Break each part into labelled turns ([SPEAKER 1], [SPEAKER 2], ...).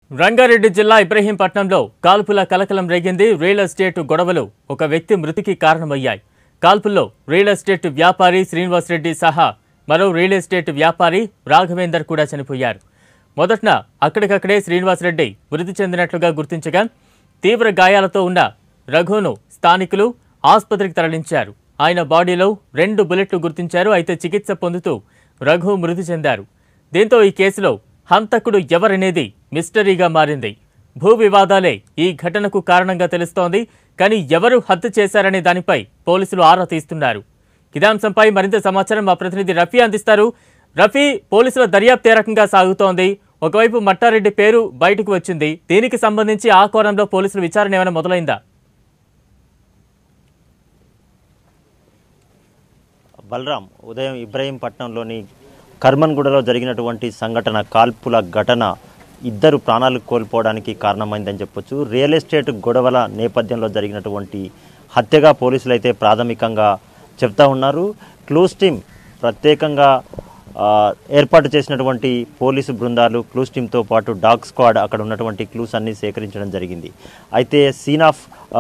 [SPEAKER 1] రంగారెడ్డి జిల్లా ఇబ్రహీంపట్నంలో కాల్పుల కలకలం రేగింది రియల్ ఎస్టేట్ గొడవలు ఒక వ్యక్తి మృతికి కారణమయ్యాయి కాల్పుల్లో రియల్ ఎస్టేట్ వ్యాపారి శ్రీనివాసరెడ్డి సహా మరో రియల్ ఎస్టేట్ వ్యాపారి రాఘవేందర్ కూడా చనిపోయారు మొదట అక్కడికక్కడే శ్రీనివాసరెడ్డి మృతి చెందినట్లుగా గుర్తించగా తీవ్ర గాయాలతో ఉన్న రఘును స్థానికులు ఆసుపత్రికి తరలించారు ఆయన బాడీలో రెండు బుల్లెట్లు గుర్తించారు అయితే చికిత్స పొందుతూ రఘు మృతి చెందారు దీంతో ఈ కేసులో హంతకుడు ఎవరనేది మిస్టరీగా మారింది భూ వివాదాలే ఈ ఘటనకు కారణంగా తెలుస్తోంది కానీ ఎవరు హత్య చేశారనే దానిపై పోలీసులు ఆరా తీస్తున్నారు ఇదే అంశంపై మరింత సమాచారం మా ప్రతినిధి రఫీ అందిస్తారు రఫీ పోలీసుల దర్యాప్తు ఏ రకంగా సాగుతోంది ఒకవైపు మట్టారెడ్డి పేరు బయటకు వచ్చింది దీనికి సంబంధించి ఆ కోణంలో పోలీసుల విచారణ ఏమైనా మొదలైందా
[SPEAKER 2] బలరాం ఉదయం ఇబ్రహీంపట్నంలోని కర్మన్గూడలో జరిగినటువంటి సంఘటన కాల్పుల ఘటన ఇద్దరు ప్రాణాలు కోల్పోవడానికి కారణమైందని చెప్పొచ్చు రియల్ ఎస్టేట్ గొడవల నేపథ్యంలో జరిగినటువంటి హత్యగా పోలీసులు అయితే ప్రాథమికంగా చెప్తా ఉన్నారు క్లూస్ టీమ్ ప్రత్యేకంగా ఆ, ఏర్పాటు చేసినటువంటి పోలీసు బృందాలు క్లూస్ టీంతో పాటు డాగ్ స్క్వాడ్ అక్కడ ఉన్నటువంటి క్లూస్ అన్ని సేకరించడం జరిగింది అయితే సీన్ ఆఫ్ ఆ,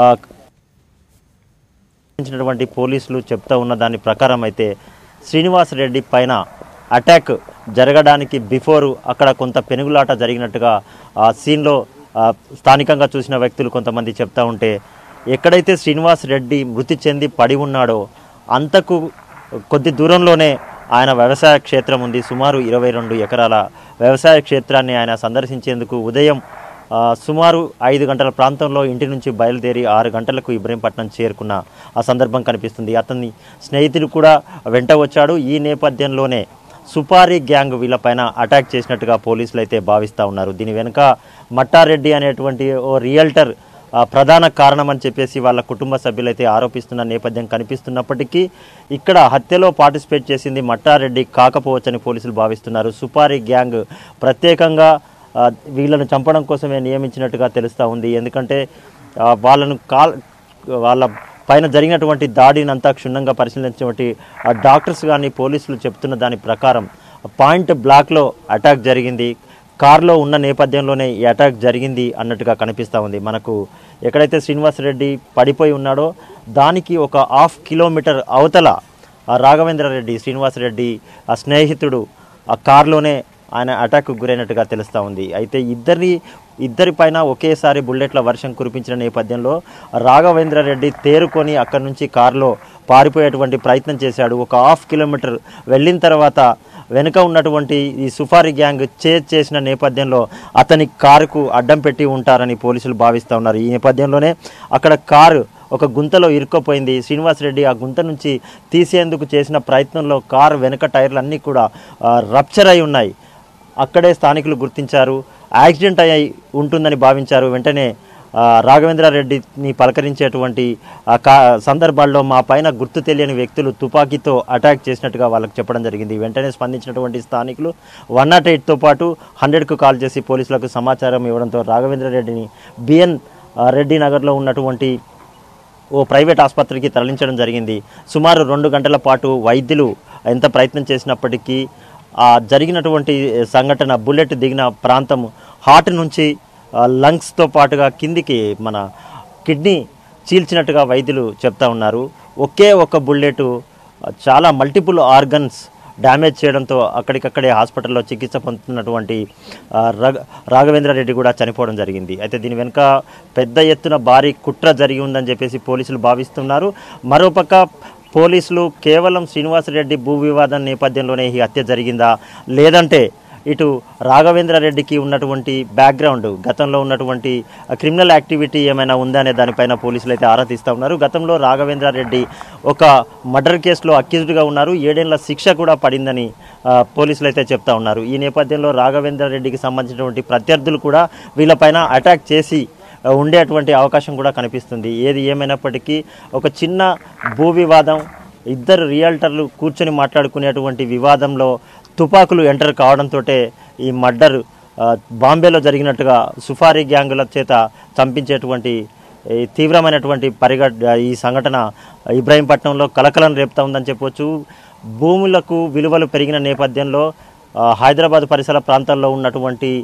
[SPEAKER 2] సంబంధించినటువంటి పోలీసులు చెప్తా ఉన్న దాని ప్రకారం అయితే శ్రీనివాస్ రెడ్డి పైన అటాక్ జరగడానికి బిఫోర్ అక్కడ కొంత పెనుగులాట జరిగినట్టుగా ఆ సీన్లో ఆ, స్థానికంగా చూసిన వ్యక్తులు కొంతమంది చెప్తా ఉంటే ఎక్కడైతే శ్రీనివాస్ రెడ్డి మృతి చెంది పడి ఉన్నాడో అంతకు కొద్ది దూరంలోనే ఆయన వ్యవసాయ క్షేత్రం ఉంది సుమారు ఇరవై రెండు ఎకరాల వ్యవసాయ క్షేత్రాన్ని ఆయన సందర్శించేందుకు ఉదయం ఆ, సుమారు ఐదు గంటల ప్రాంతంలో ఇంటి నుంచి బయలుదేరి ఆరు గంటలకు ఇబ్రహీంపట్నం చేరుకున్న ఆ సందర్భం కనిపిస్తుంది అతని స్నేహితుడు కూడా వెంట వచ్చాడు ఈ నేపథ్యంలోనే సుపారీ గ్యాంగ్ వీళ్ళపైన అటాక్ చేసినట్టుగా పోలీసులు అయితే భావిస్తూ ఉన్నారు దీని వెనుక మట్టారెడ్డి అనేటువంటి ఓ రియల్టర్ ఆ, ప్రధాన కారణం అని చెప్పేసి వాళ్ళ కుటుంబ సభ్యులైతే ఆరోపిస్తున్న నేపథ్యం కనిపిస్తున్నప్పటికీ ఇక్కడ హత్యలో పార్టిసిపేట్ చేసింది మట్టారెడ్డి కాకపోవచ్చని పోలీసులు భావిస్తున్నారు సుపారీ గ్యాంగ్ ప్రత్యేకంగా ఆ, వీళ్ళను చంపడం కోసమే నియమించినట్టుగా తెలుస్తూ ఉంది ఎందుకంటే ఆ, వాళ్ళను కాల్ వాళ్ళ పైన జరిగినటువంటి దాడిని అంతా క్షుణ్ణంగా పరిశీలించినటువంటి ఆ డాక్టర్స్ కానీ పోలీసులు చెప్తున్న దాని ప్రకారం పాయింట్ బ్లాక్లో అటాక్ జరిగింది కార్లో ఉన్న నేపథ్యంలోనే ఈ అటాక్ జరిగింది అన్నట్టుగా కనిపిస్తూ ఉంది మనకు ఎక్కడైతే శ్రీనివాసరెడ్డి పడిపోయి ఉన్నాడో దానికి ఒక హాఫ్ కిలోమీటర్ అవతల ఆ రాఘవేంద్రారెడ్డి శ్రీనివాసరెడ్డి ఆ స్నేహితుడు ఆ కార్లోనే ఆయన అటాక్కు గురైనట్టుగా తెలుస్తూ ఉంది అయితే ఇద్దరి ఇద్దరి పైన ఒకేసారి బుల్లెట్ల వర్షం కురిపించిన నేపథ్యంలో రాఘవేంద్రారెడ్డి తేరుకొని అక్కడి నుంచి కారులో పారిపోయేటువంటి ప్రయత్నం చేశాడు ఒక హాఫ్ కిలోమీటర్ వెళ్ళిన తర్వాత వెనుక ఉన్నటువంటి ఈ సుఫారీ గ్యాంగ్ చేజ్ చేసిన నేపథ్యంలో అతని కారుకు అడ్డం పెట్టి ఉంటారని పోలీసులు భావిస్తూ ఉన్నారు ఈ నేపథ్యంలోనే అక్కడ కారు ఒక గుంతలో ఇరుక్కుపోయింది శ్రీనివాసరెడ్డి ఆ గుంత నుంచి తీసేందుకు చేసిన ప్రయత్నంలో కారు వెనుక టైర్లు అన్నీ కూడా ఆ, రప్చర్ అయి ఉన్నాయి అక్కడే స్థానికులు గుర్తించారు యాక్సిడెంట్ అయ్యి ఉంటుందని భావించారు వెంటనే ఆ, రాఘవేంద్రారెడ్డిని పలకరించేటువంటి ఆ కా సందర్భాల్లో మా పైన గుర్తు తెలియని వ్యక్తులు తుపాకీతో అటాక్ చేసినట్టుగా వాళ్ళకి చెప్పడం జరిగింది వెంటనే స్పందించినటువంటి స్థానికులు వన్ నాట్ ఎయిట్తో పాటు హండ్రెడ్కు కాల్ చేసి పోలీసులకు సమాచారం ఇవ్వడంతో రాఘవేంద్రారెడ్డిని బిఎన్ రెడ్డి నగర్లో ఉన్నటువంటి ఓ ప్రైవేట్ ఆసుపత్రికి తరలించడం జరిగింది సుమారు రెండు గంటల పాటు వైద్యులు ఎంత ప్రయత్నం చేసినప్పటికీ ఆ జరిగినటువంటి సంఘటన బుల్లెట్ దిగిన ప్రాంతం హార్ట్ నుంచి ఆ, లంగ్స్తో పాటుగా కిందికి మన కిడ్నీ చీల్చినట్టుగా వైద్యులు చెప్తా ఉన్నారు ఒకే ఒక బుల్లెట్ ఆ, చాలా మల్టిపుల్ ఆర్గన్స్ డ్యామేజ్ చేయడంతో అక్కడికక్కడే హాస్పిటల్లో చికిత్స పొందుతున్నటువంటి ఆ, రఘ రాఘవేంద్రారెడ్డి కూడా చనిపోవడం జరిగింది అయితే దీని వెనుక పెద్ద ఎత్తున భారీ కుట్ర జరిగి ఉందని చెప్పేసి పోలీసులు భావిస్తున్నారు మరోపక్క పోలీసులు కేవలం శ్రీనివాసరెడ్డి భూ వివాదం నేపథ్యంలోనే ఈ హత్య జరిగిందా లేదంటే ఇటు రాఘవేంద్రారెడ్డికి ఉన్నటువంటి బ్యాక్గ్రౌండ్ గతంలో ఉన్నటువంటి క్రిమినల్ యాక్టివిటీ ఏమైనా ఉందా అనే దానిపైన పోలీసులు అయితే ఆరా తీస్తూ ఉన్నారు గతంలో రాఘవేంద్రారెడ్డి ఒక మర్డర్ కేసులో అక్యూజ్డ్గా ఉన్నారు ఏడేళ్ల శిక్ష కూడా పడిందని ఆ, పోలీసులు అయితే చెప్తా ఉన్నారు ఈ నేపథ్యంలో రాఘవేంద్రారెడ్డికి సంబంధించినటువంటి ప్రత్యర్థులు కూడా వీళ్ళపైన అటాక్ చేసి ఆ, ఉండేటువంటి అవకాశం కూడా కనిపిస్తుంది ఏది ఏమైనప్పటికీ ఒక చిన్న భూ వివాదం ఇద్దరు రియల్టర్లు కూర్చొని మాట్లాడుకునేటువంటి వివాదంలో తుపాకులు ఎంటర్ కావడంతో ఈ మర్డర్ ఆ, బాంబేలో జరిగినట్టుగా సుఫారీ గ్యాంగుల చేత చంపించేటువంటి ఈ తీవ్రమైనటువంటి పరిగ ఈ సంఘటన ఇబ్రాహీంపట్నంలో కలకలం రేపుతా ఉందని చెప్పొచ్చు భూములకు విలువలు పెరిగిన నేపథ్యంలో ఆ, హైదరాబాద్ పరిసర ప్రాంతాల్లో ఉన్నటువంటి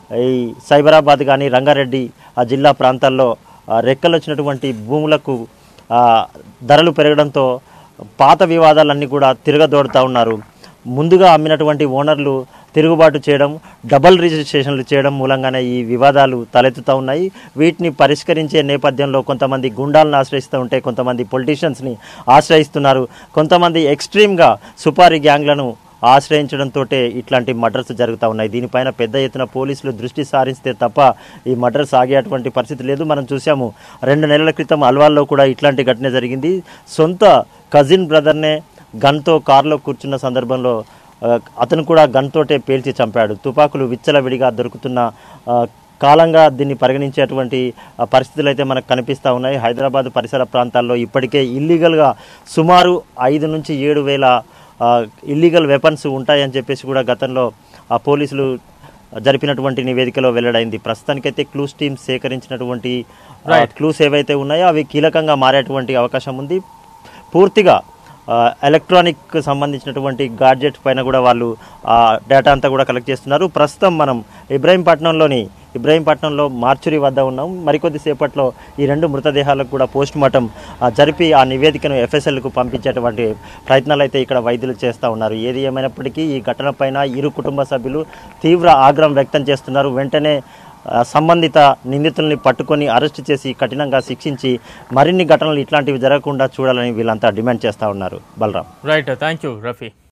[SPEAKER 2] ఈ సైబరాబాద్ కానీ రంగారెడ్డి ఆ జిల్లా ప్రాంతాల్లో ఆ, రెక్కలు వచ్చినటువంటి భూములకు ఆ, ధరలు పెరగడంతో పాత వివాదాలన్నీ కూడా తిరగదోడుతూ ఉన్నారు ముందుగా అమ్మినటువంటి ఓనర్లు తిరుగుబాటు చేయడం డబల్ రిజిస్ట్రేషన్లు చేయడం మూలంగానే ఈ వివాదాలు తలెత్తుతూ ఉన్నాయి వీటిని పరిష్కరించే నేపథ్యంలో కొంతమంది గుండాలను ఆశ్రయిస్తూ ఉంటే కొంతమంది పొలిటీషియన్స్ని ఆశ్రయిస్తున్నారు కొంతమంది ఎక్స్ట్రీమ్గా సుపారీ గ్యాంగ్లను ఆశ్రయించడంతో ఇట్లాంటి మర్డర్స్ జరుగుతూ ఉన్నాయి దీనిపైన పెద్ద ఎత్తున పోలీసులు దృష్టి సారిస్తే తప్ప ఈ మర్డర్స్ ఆగేటువంటి పరిస్థితి లేదు మనం చూసాము రెండు నెలల క్రితం అల్వాల్లో కూడా ఇట్లాంటి ఘటన జరిగింది సొంత కజిన్ బ్రదర్నే గన్తో కారులో కూర్చున్న సందర్భంలో ఆ, అతను కూడా గన్ తోటే పేల్చి చంపాడు తుపాకులు విచ్చలవిడిగా దొరుకుతున్న ఆ, కాలంగా దీన్ని పరిగణించేటువంటి ఆ, పరిస్థితులు అయితే మనకు కనిపిస్తూ ఉన్నాయి హైదరాబాద్ పరిసర ప్రాంతాల్లో ఇప్పటికే ఇల్లీగల్గా సుమారు ఐదు నుంచి ఏడు వేల ఇల్లీగల్ వెపన్స్ ఉంటాయని చెప్పేసి కూడా గతంలో ఆ పోలీసులు జరిపినటువంటి నివేదికలో వెల్లడైంది ప్రస్తుతానికైతే క్లూస్ టీమ్ సేకరించినటువంటి క్లూస్ ఏవైతే ఉన్నాయో అవి కీలకంగా మారేటువంటి అవకాశం ఉంది పూర్తిగా ఆ, ఎలక్ట్రానిక్ సంబంధించినటువంటి గాడ్జెట్ పైన కూడా వాళ్ళు ఆ డేటా అంతా కూడా కలెక్ట్ చేస్తున్నారు ప్రస్తుతం మనం ఇబ్రాహీంపట్నంలోని ఇబ్రాహీంపట్నంలో మార్చురి వద్ద ఉన్నాం మరికొద్ది సేపట్లో ఈ రెండు మృతదేహాలకు కూడా పోస్ట్ మార్టం ఆ, జరిపి ఆ నివేదికను ఎఫ్ఎస్ఎల్కు పంపించేటువంటి ప్రయత్నాలు అయితే ఇక్కడ వైద్యులు చేస్తూ ఉన్నారు ఏది ఏమైనప్పటికీ ఈ ఘటన పైన ఇరు కుటుంబ సభ్యులు తీవ్ర ఆగ్రహం వ్యక్తం చేస్తున్నారు వెంటనే ఆ, సంబంధిత నిందితుల్ని పట్టుకొని అరెస్ట్ చేసి కఠినంగా శిక్షించి మరిన్ని ఘటనలు ఇట్లాంటివి జరగకుండా చూడాలని వీళ్ళంతా డిమాండ్ చేస్తూ ఉన్నారు Balaram
[SPEAKER 1] right thank you Rafi